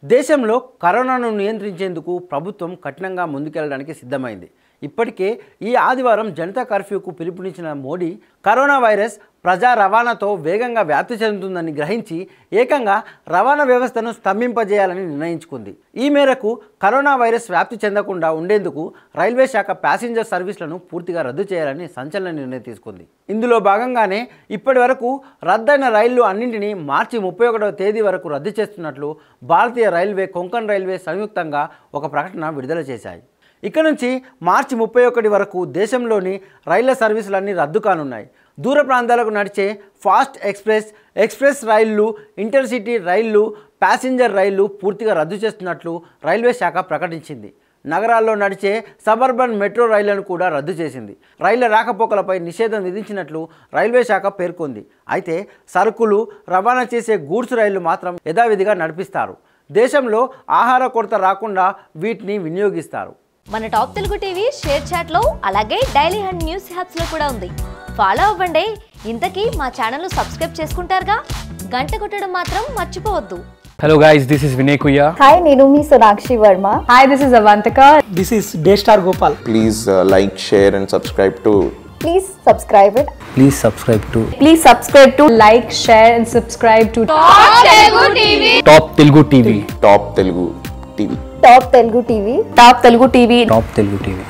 దేశంలో కరోనాను నియంత్రించేందుకు ప్రభుత్వం కఠినంగా ముందుకెళ్లడానికి సిద్ధమైంది ఇప్పటికే ఈ ఆదివారం జనతా కర్ఫ్యూకు పిలుపునిచ్చిన మోడీ కరోనా వైరస్ ప్రజా రవాణాతో వేగంగా వ్యాప్తి చెందుతుందని గ్రహించి ఏకంగా రవాణా వ్యవస్థను స్తంభింపజేయాలని నిర్ణయించుకుంది ఈ మేరకు కరోనా వైరస్ వ్యాప్తి చెందకుండా ఉండేందుకు రైల్వే శాఖ ప్యాసింజర్ సర్వీసులను పూర్తిగా రద్దు చేయాలని సంచలన నిర్ణయం తీసుకుంది ఇందులో భాగంగానే ఇప్పటి వరకు రద్దయిన రైళ్లు అన్నింటినీ మార్చి ముప్పై ఒకటవ తేదీ వరకు రద్దు చేస్తున్నట్లు భారతీయ రైల్వే కొంకణ్ రైల్వే సంయుక్తంగా ఒక ప్రకటన విడుదల చేశాయి ఇక నుంచి మార్చి ముప్పై ఒకటి వరకు దేశంలోని రైళ్ల సర్వీసులన్నీ రద్దు కానున్నాయి దూర ప్రాంతాలకు నడిచే ఫాస్ట్ ఎక్స్ప్రెస్ ఎక్స్ప్రెస్ రైళ్లు ఇంటర్సిటీ రైళ్లు ప్యాసింజర్ రైళ్లు పూర్తిగా రద్దు చేస్తున్నట్లు రైల్వే శాఖ ప్రకటించింది నగరాల్లో నడిచే సబర్బన్ మెట్రో రైళ్లను కూడా రద్దు చేసింది రైళ్ల రాకపోకలపై నిషేధం విధించినట్లు రైల్వే శాఖ పేర్కొంది అయితే సరుకులు రవాణా చేసే గూడ్స్ రైళ్లు మాత్రం యథావిధిగా నడిపిస్తారు దేశంలో ఆహార కొరత రాకుండా వీటిని వినియోగిస్తారు మన top Telugu TV ShareChat లో అలాగే డైలీ హండ్ న్యూస్ హ్యాప్స్ లో కూడా ఉంది ఫాలో అవ్వండి ఇంతకీ మా ఛానల్ సబ్స్క్రైబ్ చేసుకుంటారుగా గంట కొట్టడం మాత్రం మర్చిపోవద్దు Hello guys, this is Vinay Kuya. Hi, Nirumi Sonakshi Verma. Hi, this is Avantika. This is Daystar Gopal. please uh, like, share, and subscribe to Please subscribe it. Please subscribe to Please subscribe to like, share, and subscribe to Top Telugu TV. Top Telugu TV. Top Telugu TV. Top Telugu TV. Top Telugu TV.